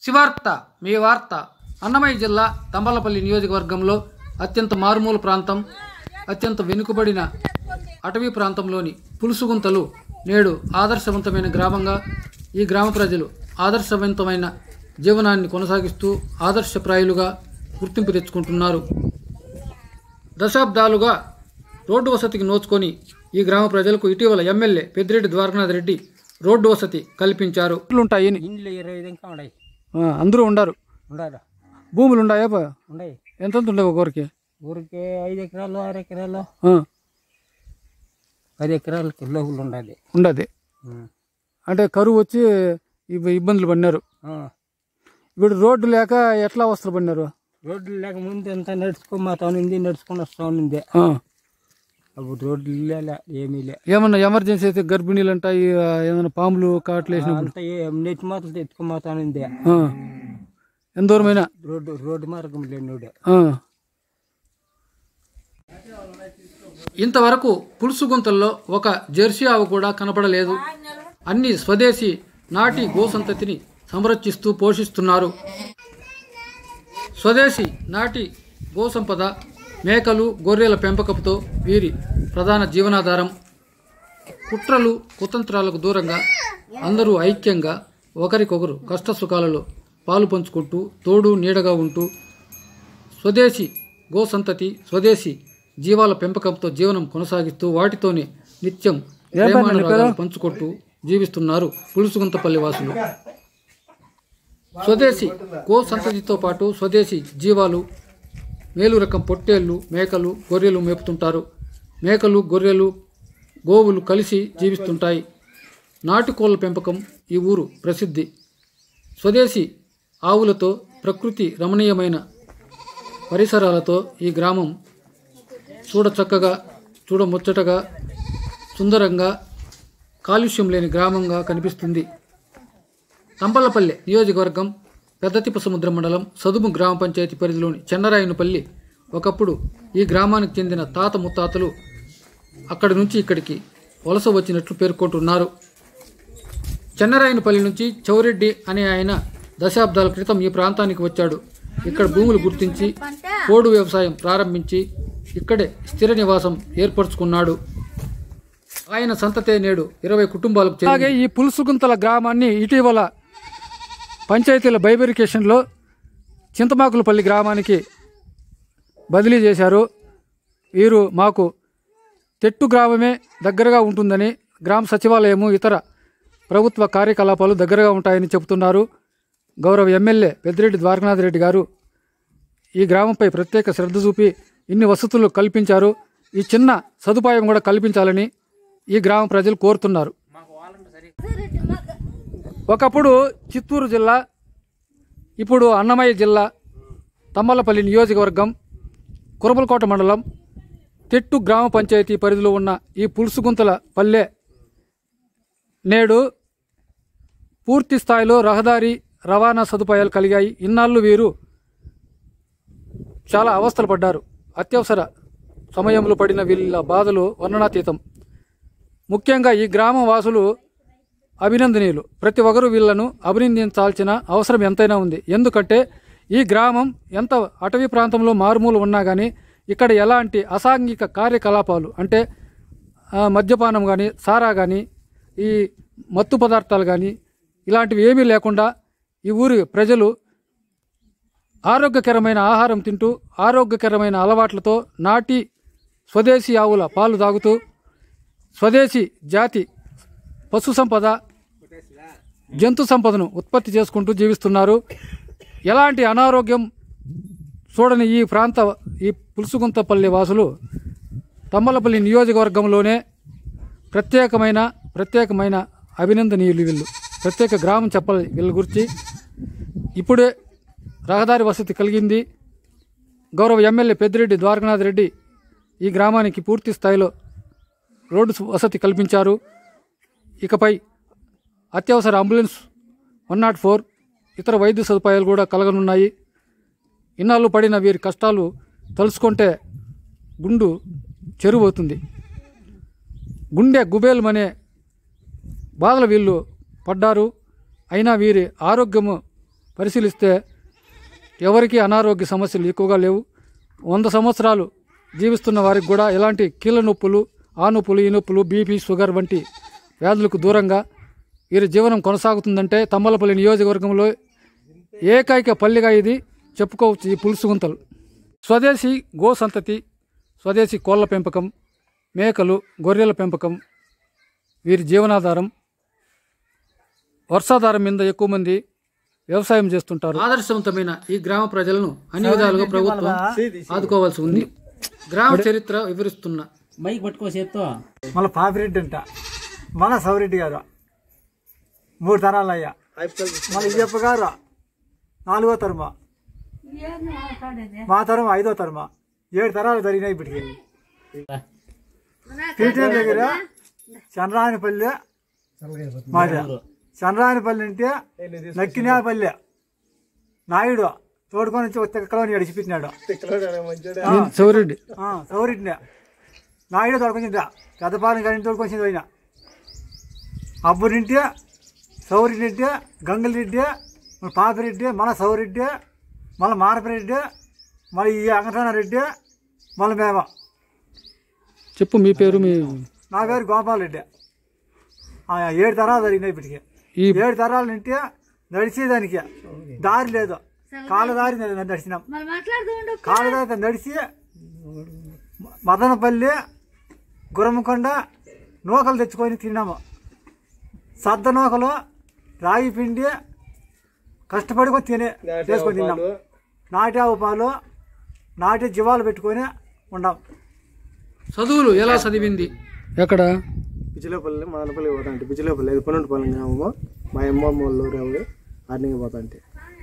శివార్త మీ వార్త అన్నమయ్య జిల్లా తంబలపల్లి నియోజకవర్గంలో అత్యంత మారుమూల ప్రాంతం అత్యంత వెనుకబడిన అటవీ ప్రాంతంలోని పులుసుగుంతలు నేడు ఆదర్శవంతమైన గ్రామంగా ఈ గ్రామ ప్రజలు ఆదర్శవంతమైన జీవనాన్ని కొనసాగిస్తూ ఆదర్శప్రాయులుగా గుర్తింపు తెచ్చుకుంటున్నారు దశాబ్దాలుగా రోడ్డు వసతికి నోచుకొని ఈ గ్రామ ప్రజలకు ఇటీవల ఎమ్మెల్యే పెద్దిరెడ్డి ద్వారకనాథ్ రెడ్డి రోడ్డు వసతి కల్పించారు ఉంటాయి ఇండ్లు ఇరవై ఇంకా ఉన్నాయి అందరూ ఉండారు ఉండాలి భూములు ఉన్నాయా బా? ఉన్నాయి ఎంతెంత ఉండవు ఒకరికి ఊరికి ఐదు ఎకరాలు ఆరు ఎకరాలు పది ఎకరాలకి లోపల ఉండాలి ఉండదు ఉం. అంటే కరువు వచ్చి ఇబ్బ- ఇబ్బందులు పడినారు ఆ. ఇప్పుడు రోడ్డు లేక ఎట్లా అవస్థలు పడినారు రోడ్లు లేక ముందు అంతా నడుచుకొని మా ఉంది నడుచుకొని వస్తా ఉంది ఆ. అప్పుడు రోడ్లు లేలే ఏమీ లే ఏమన్నా ఎమర్జెన్సీ అయితే గర్భిణీలు అంటాయి ఏమైనా పాములు కాట్లు వేసినప్పుడు అంతా ఏ నెట్ మాటలు ఎత్తుకొని పోతా ఉంది ఆ. ఎంత దూరమైనా రోడ్డు రోడ్డు మార్గం లేనుడు ఆ. ఇంతవరకు పులుసు గుంతల్లో ఒక జెర్సీ ఆవు కూడా కనపడలేదు అన్ని స్వదేశీ నాటి గోసంతతిని సంరక్షిస్తూ పోషిస్తున్నారు స్వదేశీ నాటి గోసంపద మేకలు గొర్రెల పెంపకంతో వీరి ప్రధాన జీవనాధారం కుట్రలు కుతంత్రాలకు దూరంగా అందరూ ఐక్యంగా ఒకరికొకరు కష్టసుఖాలలో పాలు పంచుకుంటూ తోడు నీడగా ఉంటూ స్వదేశీ గోసంతతి స్వదేశీ జీవాల పెంపకంతో జీవనం కొనసాగిస్తూ వాటితోనే నిత్యం ప్రేమానురాగాలు పంచుకుంటూ జీవిస్తున్నారు పులుసుగుంతపల్లి వాసులు స్వదేశీ గో సంతతితో పాటు స్వదేశీ జీవాలు మేలు రకం పొట్టేళ్ళు మేకలు గొర్రెలు మేపుతుంటారు మేకలు గొర్రెలు గోవులు కలిసి జీవిస్తుంటాయి నాటుకోళ్ల పెంపకం ఈ ఊరు ప్రసిద్ధి స్వదేశీ ఆవులతో ప్రకృతి రమణీయమైన పరిసరాలతో ఈ గ్రామం చూడచక్కగా చూడముచ్చటగా సుందరంగా కాలుష్యం లేని గ్రామంగా కనిపిస్తుంది తంపలపల్లె నియోజకవర్గం పెద్దతిప్ప సముద్రం మండలం సదుము గ్రామ పంచాయతీ పరిధిలోని చెన్నరాయనపల్లి ఒకప్పుడు ఈ గ్రామానికి చెందిన తాత ముత్తాతలు అక్కడి నుంచి ఇక్కడికి వలస వచ్చినట్లు పేర్కొంటున్నారు చెన్నరాయనపల్లి నుంచి చౌరెడ్డి అనే ఆయన దశాబ్దాల క్రితం ఈ ప్రాంతానికి వచ్చాడు ఇక్కడ భూములు గుర్తించి పోడు వ్యవసాయం ప్రారంభించి ఇక్కడే స్థిర నివాసం ఏర్పరచుకున్నాడు ఆయన సంతతే నేడు ఇరవై కుటుంబాలకు అలాగే ఈ పులుసుగుంతల గ్రామాన్ని ఇటీవల పంచాయతీల బైబెరికేషన్లో చింతమాకులపల్లి గ్రామానికి బదిలీ చేశారు వీరు మాకు తెట్టు గ్రామమే దగ్గరగా ఉంటుందని గ్రామ సచివాలయము ఇతర ప్రభుత్వ కార్యకలాపాలు దగ్గరగా ఉంటాయని చెబుతున్నారు గౌరవ ఎమ్మెల్యే పెద్దిరెడ్డి ద్వారకనాథ్ రెడ్డి గారు ఈ గ్రామంపై ప్రత్యేక శ్రద్ధ చూపి ఇన్ని వసతులు కల్పించారు ఈ చిన్న సదుపాయం కూడా కల్పించాలని ఈ గ్రామ ప్రజలు కోరుతున్నారు ఒకప్పుడు చిత్తూరు జిల్లా ఇప్పుడు అన్నమయ్య జిల్లా తమ్మలపల్లి నియోజకవర్గం కురబలకోట మండలం తెట్టు గ్రామ పంచాయతీ పరిధిలో ఉన్న ఈ పులుసుగుంతల పల్లె నేడు పూర్తి స్థాయిలో రహదారి రవాణా సదుపాయాలు కలిగాయి ఇన్నాళ్ళు వీరు చాలా అవస్థలు పడ్డారు అత్యవసర సమయంలో పడిన వీళ్ళ బాధలు వర్ణనాతీతం ముఖ్యంగా ఈ గ్రామ వాసులు అభినందనీయులు ప్రతి ఒక్కరూ వీళ్లను అభినందించాల్సిన అవసరం ఎంతైనా ఉంది ఎందుకంటే ఈ గ్రామం ఎంత అటవీ ప్రాంతంలో మారుమూల ఉన్నా కానీ ఇక్కడ ఎలాంటి అసాంఘిక కార్యకలాపాలు అంటే ఆ, మద్యపానం కానీ సారా కానీ ఈ మత్తు పదార్థాలు కానీ ఇలాంటివి ఏమీ లేకుండా ఈ ఊరి ప్రజలు ఆరోగ్యకరమైన ఆహారం తింటూ ఆరోగ్యకరమైన అలవాట్లతో నాటి స్వదేశీ ఆవుల పాలు తాగుతూ స్వదేశీ జాతి పశు సంపద జంతు సంపదను ఉత్పత్తి చేసుకుంటూ జీవిస్తున్నారు ఎలాంటి అనారోగ్యం చూడని ఈ ప్రాంత ఈ పులుసుగుంతపల్లి వాసులు తమ్మలపల్లి నియోజకవర్గంలోనే ప్రత్యేకమైన ప్రత్యేకమైన అభినందనీయులు వీళ్ళు ప్రత్యేక గ్రామం చెప్పాలి వీళ్ళ గురించి ఇప్పుడే రహదారి వసతి కలిగింది గౌరవ ఎమ్మెల్యే పెద్దిరెడ్డి ద్వారకనాథ్ రెడ్డి ఈ గ్రామానికి పూర్తి స్థాయిలో రోడ్డు వసతి కల్పించారు ఇకపై అత్యవసర అంబులెన్స్ వన్ నాట్ ఫోర్ ఇతర వైద్య సదుపాయాలు కూడా కలగనున్నాయి ఇన్నాళ్ళు పడిన వీరి కష్టాలు తలుచుకుంటే గుండు చెరువవుతుంది గుండె గుబేలమనే బాధలు వీళ్ళు పడ్డారు అయినా వీరి ఆరోగ్యము పరిశీలిస్తే ఎవరికీ అనారోగ్య సమస్యలు ఎక్కువగా లేవు వంద సంవత్సరాలు జీవిస్తున్న వారికి కూడా ఎలాంటి కీళ్ళ నొప్పులు ఆ నొప్పులు ఈ నొప్పులు బీపీ షుగర్ వంటి వ్యాధులకు దూరంగా వీరి జీవనం కొనసాగుతుందంటే తమ్మలపల్లి నియోజకవర్గంలో ఏకైక పల్లిగా ఇది చెప్పుకోవచ్చు ఈ పులుసు గుంతలు స్వదేశీ గో సంతతి స్వదేశీ కోళ్ల పెంపకం మేకలు గొర్రెల పెంపకం వీరి జీవనాధారం వర్షాధారం మీద ఎక్కువ మంది వ్యవసాయం చేస్తుంటారు ఆదర్శవంతమైన ఈ గ్రామ ప్రజలను అన్ని విధాలుగా ప్రభుత్వం ఆదుకోవాల్సి ఉంది గ్రామ చరిత్ర వివరిస్తున్న మైక్ పట్టుకో చేత్తో మళ్ళీ పాపిరెడ్డి అంట మన సౌరెడ్డి గారు మూడు తరాలు అయ్యా మళ్ళీ ఇయ్యప్ప గారు నాలుగో తరమ మా తరం ఐదో తరమ ఏడు తరాలు జరిగినాయి ఇప్పటికి పీటీఎం దగ్గర చంద్రాయనపల్లి మాది చంద్రాయనపల్లి అంటే నక్కినేపల్లి నాయుడు తోడుకొని వచ్చి తిక్కలోని గడిచిపెట్టినాడు సౌరెడ్డి ఆ, సౌరెడ్డినే నాయుడు తోడుకొచ్చిందా పెద్దపాలెం గారిని తోడుకొచ్చింది పోయిన అబ్బురింటి సౌరెడ్డి గంగులరెడ్డి మన పాపిరెడ్డి మన సౌరెడ్డి మళ్ళీ మారపిరెడ్డి మళ్ళీ ఈ వెంకటరామారెడ్డి మళ్ళీ మేము చెప్పు మీ పేరు మీ నా పేరు గోపాల్ రెడ్డి ఆ, ఏడు తరాలు జరిగినాయి ఇప్పటికి ఈ ఏడు తరాల నుండి నడిచేదానికి దారి లేదు కాళ్ళ దారి నడిచినాం కాళ్ళ దారి నడిచి మదనపల్లి గురమ్మకొండ నూకలు తెచ్చుకొని తిన్నాము సద్ద నూకలు రాగి పిండి కష్టపడుకొని తినే చేసుకొని తిన్నాం నాటి ఆవు పాలు నాటి జీవాలు పెట్టుకొని ఉన్నాం చదువులు ఎలా చదివింది ఎక్కడ పిచ్చిలేపల్లి మదనపల్లి పోతా అంటే పిచ్చిలేపల్లి అది పొన్నంటిపల్లి గ్రామము మా అమ్మమ్మ వాళ్ళు ఊరు ఆర్నింగ్ పోతా అంటే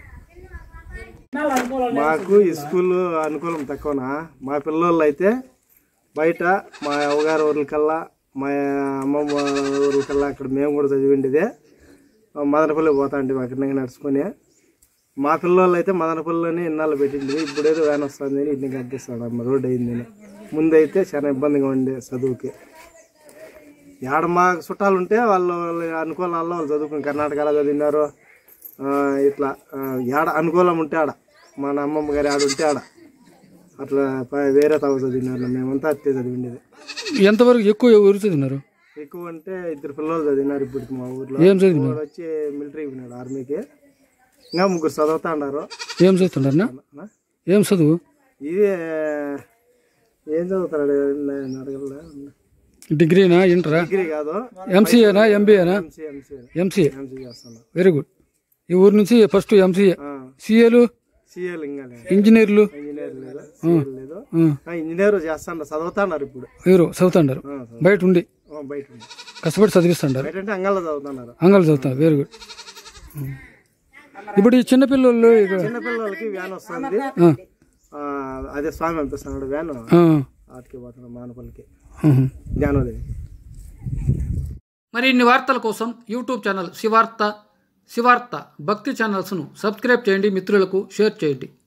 మాకు ఈ స్కూల్ అనుకూలం తక్కువనా మా పిల్లలు అయితే బయట మా అవ్వగారు ఊర్లకల్లా మా అమ్మమ్మ ఊర్లకల్లా అక్కడ మేము కూడా చదివిండేదే మదనపల్లి పోతా అంటే అక్కడికి నడుచుకొని మా పిల్లలు అయితే మదనపల్లిలోనే ఇన్నాళ్ళు పెట్టింది ఇప్పుడేదో వ్యాన్ వస్తుంది అని ఇంటికి కట్టిస్తాడు అమ్మ రోడ్డు అయిందని ముందైతే చాలా ఇబ్బందిగా ఉండే చదువుకి ఆడ మా చుట్టాలు ఉంటే వాళ్ళు వాళ్ళ అనుకూలాల్లో వాళ్ళు చదువుకుని కర్ణాటకలో చదివినారు ఆ, ఇట్లా ఆ, ఆడ అనుకూలం ఉంటే ఆడ మన అమ్మమ్మ గారి ఆడ ఉంటే ఆడ అట్లా ప- వేరే తావు చదివినారు మేమంతా అత్తే చదివిండేది ఎంతవరకు ఎక్కువ ఎవరు చదివినారు ఎక్కువ అంటే ఇద్దరు పిల్లలు చదివినారు ఇప్పటికి మా ఊర్లో ఏం చదివినారు వాడు వచ్చి మిలిటరీ పోయినాడు ఆర్మీకి ఇంకా ముగ్గురు చదువుతా ఉన్నారు ఏం చదువుతున్నారనా ఏం చదువు ఇది ఏం చదువుతాడు నేను అడగలే డిగ్రీనా ఇంటరా డిగ్రీ కాదు ఎంసీఏనా ఎంబీఏనా ఎంసీ ఎంసీ ఎంసీఏ ఎంసీ చేస్తున్నాడు వెరీ గుడ్ ఈ ఊరు నుంచి ఫస్ట్ ఎంసీఏ సిఏలు సిఎల్ ఇంకా లేదు ఇంజనీర్లు ఇంజనీర్ లేదు సిఎల్ లేదు ఆ, ఇంజనీర్ చేస్తాడు చదువుతున్నారు ఇప్పుడు వీరు చదువుతుంటారు ఆ, చదువు- బయట ఉండి ఆ, బయట ఉంది. కష్టపడి చదివిస్తుంటారు బయట అంటే అంగల్లో చదువుతున్నారు అంగళ్ళు చదువుతారు వెరీ గుడ్ ఇప్పుడు ఈ చిన్నపిల్లలు ఇక చిన్నపిల్లలకి వ్యాన్ వస్తుంది ఆ, ఆ, అదే స్వామి పంపిస్తున్నాడు వ్యాన్ ఆ, ఆటికి పోతున్నాడు మానపల్లికి ఆహా. జ్ఞానోదయం మరిన్ని వార్తల కోసం యూట్యూబ్ ఛానల్ శివార్త శివార్త భక్తి ఛానల్స్ను సబ్స్క్రైబ్ చేయండి మిత్రులకు షేర్ చేయండి